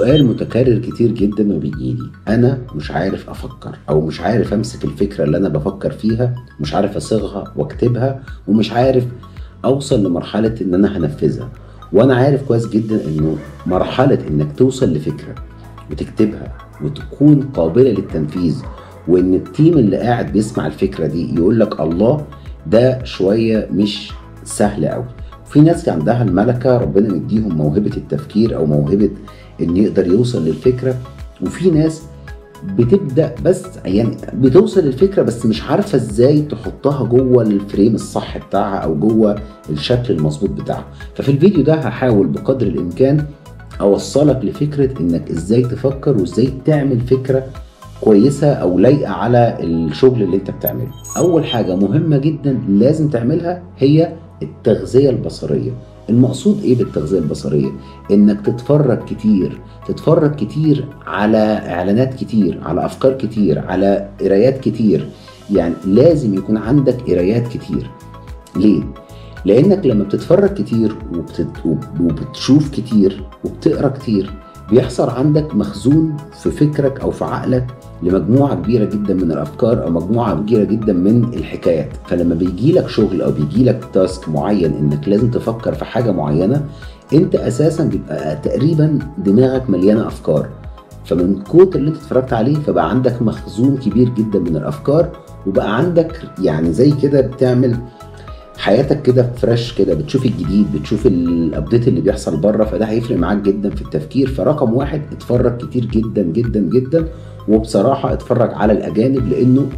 سؤال متكرر كتير جدا وبيجيلي انا مش عارف افكر او مش عارف امسك الفكره اللي انا بفكر فيها مش عارف اصيغها واكتبها ومش عارف اوصل لمرحله ان انا هنفذها وانا عارف كويس جدا انه مرحله انك توصل لفكره وتكتبها وتكون قابله للتنفيذ وان التيم اللي قاعد بيسمع الفكره دي يقول لك الله ده شويه مش سهل قوي في ناس عندها الملكه ربنا مديهم موهبه التفكير او موهبه ان يقدر يوصل للفكره وفي ناس بتبدا بس يعني بتوصل للفكره بس مش عارفه ازاي تحطها جوه الفريم الصح بتاعها او جوه الشكل المظبوط بتاعها ففي الفيديو ده هحاول بقدر الامكان اوصلك لفكره انك ازاي تفكر وازاي تعمل فكره كويسه او لايقه على الشغل اللي انت بتعمله اول حاجه مهمه جدا لازم تعملها هي التغذيه البصريه المقصود ايه بالتغذيه البصريه انك تتفرج كتير تتفرج كتير على اعلانات كتير على افكار كتير على قرايات كتير يعني لازم يكون عندك قرايات كتير ليه لانك لما بتتفرج كتير وبتت... وبتشوف كتير وبتقرا كتير بيحصل عندك مخزون في فكرك او في عقلك لمجموعه كبيره جدا من الافكار او مجموعه كبيره جدا من الحكايات فلما بيجي لك شغل او بيجي لك تاسك معين انك لازم تفكر في حاجه معينه انت اساسا بيبقى تقريبا دماغك مليانه افكار فمن كتر اللي انت اتفرجت عليه فبقى عندك مخزون كبير جدا من الافكار وبقى عندك يعني زي كده بتعمل حياتك كده فريش كده بتشوف الجديد بتشوف الابديت اللي بيحصل بره فده هيفرق معاك جدا في التفكير فرقم واحد اتفرج كتير جدا جدا جدا وبصراحه اتفرج على الاجانب لانه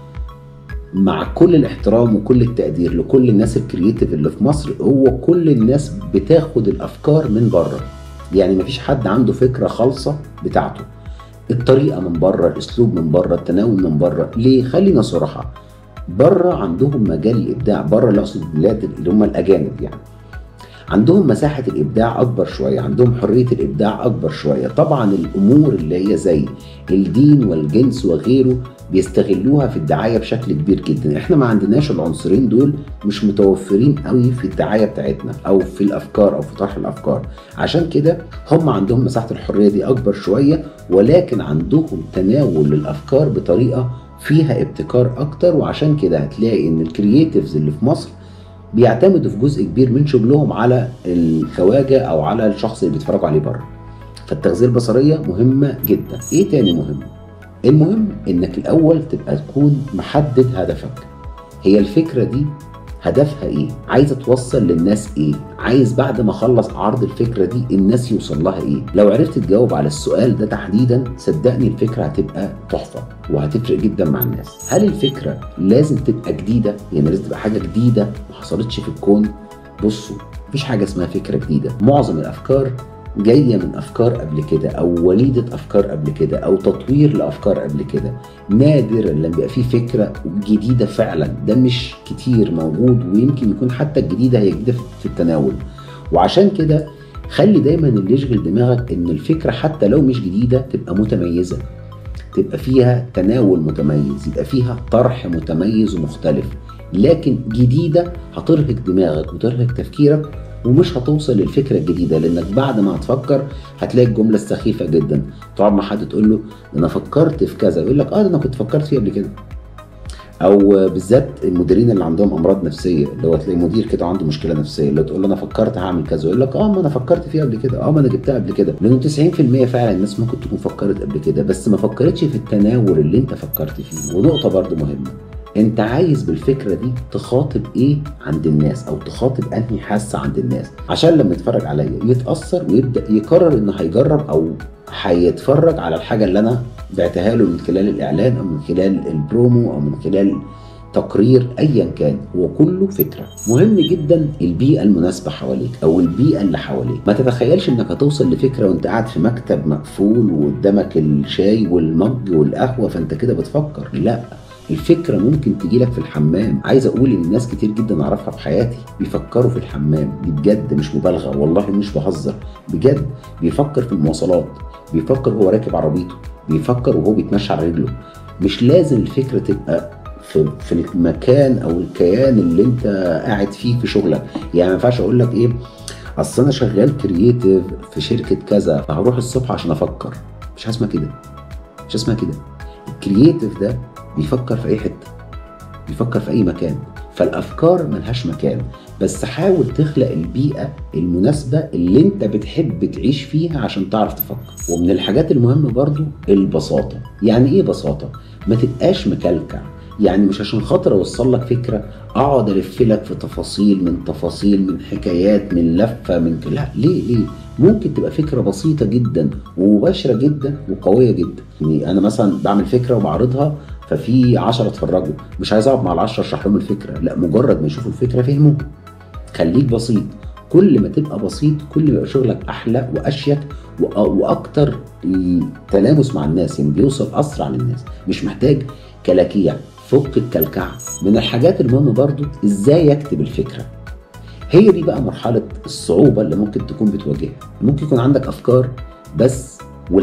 مع كل الاحترام وكل التقدير لكل الناس الكرييتيف اللي في مصر هو كل الناس بتاخد الافكار من بره يعني مفيش حد عنده فكره خالصه بتاعته الطريقه من بره الاسلوب من بره التناول من بره ليه خلينا صراحه بره عندهم مجال الابداع بره اللي اقصد البلاد اللي هم الاجانب يعني عندهم مساحة الإبداع أكبر شوية عندهم حرية الإبداع أكبر شوية طبعا الأمور اللي هي زي الدين والجنس وغيره بيستغلوها في الدعاية بشكل كبير جدا احنا ما عندناش العنصرين دول مش متوفرين قوي في الدعاية بتاعتنا أو في الأفكار أو في طرح الأفكار عشان كده هم عندهم مساحة الحرية دي أكبر شوية ولكن عندهم تناول للأفكار بطريقة فيها ابتكار أكتر وعشان كده هتلاقي إن الكرييتيفز اللي في مصر بيعتمدوا في جزء كبير من شغلهم على الخواجه او على الشخص اللي بيتفرجوا عليه بره فالتغذيه البصريه مهمه جدا ايه تاني مهم المهم انك الاول تبقى تكون محدد هدفك هي الفكره دي هدفها ايه عايزه توصل للناس ايه عايز بعد ما اخلص عرض الفكره دي الناس يوصل لها ايه لو عرفت تجاوب على السؤال ده تحديدا صدقني الفكره هتبقى تحفه وهتفرق جدا مع الناس هل الفكره لازم تبقى جديده يعني لازم تبقى حاجه جديده ما حصلتش في الكون بصوا مفيش حاجه اسمها فكره جديده معظم الافكار جاية من أفكار قبل كده أو وليدة أفكار قبل كده أو تطوير لأفكار قبل كده نادر لما بيبقى فيه فكرة جديدة فعلا ده مش كتير موجود ويمكن يكون حتى الجديدة هي جديدة في التناول وعشان كده خلي دايما اللي يشغل دماغك ان الفكرة حتى لو مش جديدة تبقى متميزة تبقى فيها تناول متميز يبقى فيها طرح متميز ومختلف لكن جديدة هترهق دماغك وترهق تفكيرك ومش هتوصل للفكره الجديده لانك بعد ما هتفكر هتلاقي الجمله السخيفه جدا تقعد مع حد تقول له ده انا فكرت في كذا يقول لك اه ده انا كنت فكرت فيه قبل كده او بالذات المديرين اللي عندهم امراض نفسيه اللي هو تلاقي مدير كده عنده مشكله نفسيه اللي تقول له انا فكرت هعمل كذا يقول لك اه ما انا فكرت فيه قبل كده اه ما انا جبتها قبل كده لانه 90% فعلا الناس ممكن تكون فكرت قبل كده بس ما فكرتش في التناول اللي انت فكرت فيه ونقطه برضو مهمه انت عايز بالفكره دي تخاطب ايه عند الناس او تخاطب انهي حاسه عند الناس عشان لما يتفرج عليا يتاثر ويبدا يقرر انه هيجرب او هيتفرج على الحاجه اللي انا بعتها له من خلال الاعلان او من خلال البرومو او من خلال تقرير ايا كان هو كله فكره مهم جدا البيئه المناسبه حواليك او البيئه اللي حواليك ما تتخيلش انك هتوصل لفكره وانت قاعد في مكتب مقفول وقدامك الشاي والمج والقهوه فانت كده بتفكر لا الفكرة ممكن تجيلك في الحمام عايز اقول ان ناس كتير جدا اعرفها في حياتي بيفكروا في الحمام دي بجد مش مبالغة والله مش بهزر بجد بيفكر في المواصلات بيفكر وهو راكب عربيته بيفكر وهو بيتمشى على رجله مش لازم الفكرة تبقى في, في المكان او الكيان اللي انت قاعد فيه في شغلك يعني ما ينفعش اقول لك ايه اصل انا شغال كرييتيف في شركه كذا فهروح الصبح عشان افكر مش اسمها كده مش اسمها كده الكرييتيف ده بيفكر في اي حته بيفكر في اي مكان فالافكار ملهاش مكان بس حاول تخلق البيئه المناسبه اللي انت بتحب تعيش فيها عشان تعرف تفكر ومن الحاجات المهمه برضو البساطه يعني ايه بساطه ما تبقاش مكلكع يعني مش عشان خاطر اوصل لك فكره اقعد الف لك في تفاصيل من تفاصيل من حكايات من لفه من لا ليه ليه ممكن تبقى فكره بسيطه جدا ومباشره جدا وقويه جدا يعني انا مثلا بعمل فكره وبعرضها ففي 10 اتفرجوا مش عايز اقعد مع العشرة اشرح لهم الفكره لا مجرد ما يشوفوا الفكره فهموها خليك بسيط كل ما تبقى بسيط كل ما يبقى شغلك احلى واشيك واكتر تلامس مع الناس يعني بيوصل اسرع للناس مش محتاج كلاكيع فك الكلكعه من الحاجات المهمه برضو ازاي يكتب الفكره هي دي بقى مرحله الصعوبه اللي ممكن تكون بتواجهها ممكن يكون عندك افكار بس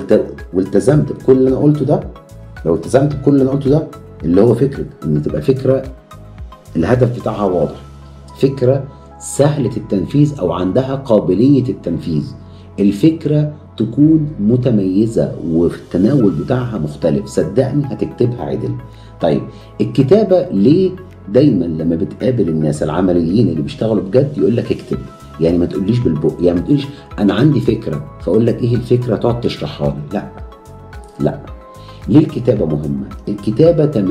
والتزمت بكل اللي انا قلته ده لو التزمت بكل اللي انا قلته ده اللي هو فكره ان تبقى فكره الهدف بتاعها واضح فكره سهله التنفيذ او عندها قابليه التنفيذ الفكره تكون متميزه وفي التناول بتاعها مختلف صدقني هتكتبها عدل طيب الكتابه ليه دايما لما بتقابل الناس العمليين اللي بيشتغلوا بجد يقول لك اكتب يعني ما تقوليش بالبق يعني ما تقوليش انا عندي فكره فاقول لك ايه الفكره تقعد تشرحها لي لا لا ليه الكتابة مهمة؟ الكتابة 80%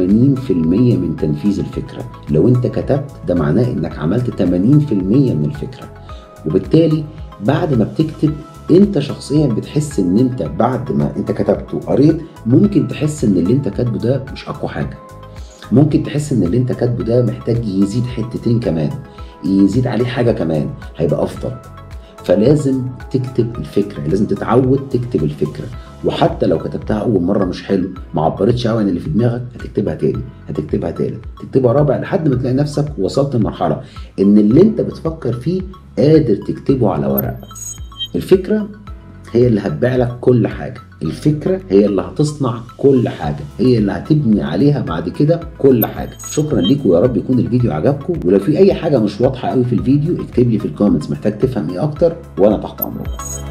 من تنفيذ الفكرة لو انت كتبت ده معناه انك عملت 80% من الفكرة وبالتالي بعد ما بتكتب انت شخصيا بتحس ان انت بعد ما انت كتبت وقريت ممكن تحس ان اللي انت كاتبه ده مش اقوى حاجة ممكن تحس ان اللي انت كاتبه ده محتاج يزيد حتتين كمان يزيد عليه حاجة كمان هيبقى افضل فلازم تكتب الفكره لازم تتعود تكتب الفكره وحتى لو كتبتها اول مره مش حلو ما عبرتش قوي عن اللي في دماغك هتكتبها تاني هتكتبها تالت تكتبها رابع لحد ما تلاقي نفسك وصلت لمرحله ان اللي انت بتفكر فيه قادر تكتبه على ورق الفكره هي اللي هتبيع لك كل حاجه الفكره هي اللي هتصنع كل حاجه هي اللي هتبني عليها بعد كده كل حاجه شكرا ليكم ويا رب يكون الفيديو عجبكم ولو في اي حاجه مش واضحه قوي في الفيديو اكتب لي في الكومنتس محتاج تفهم ايه اكتر وانا تحت امرك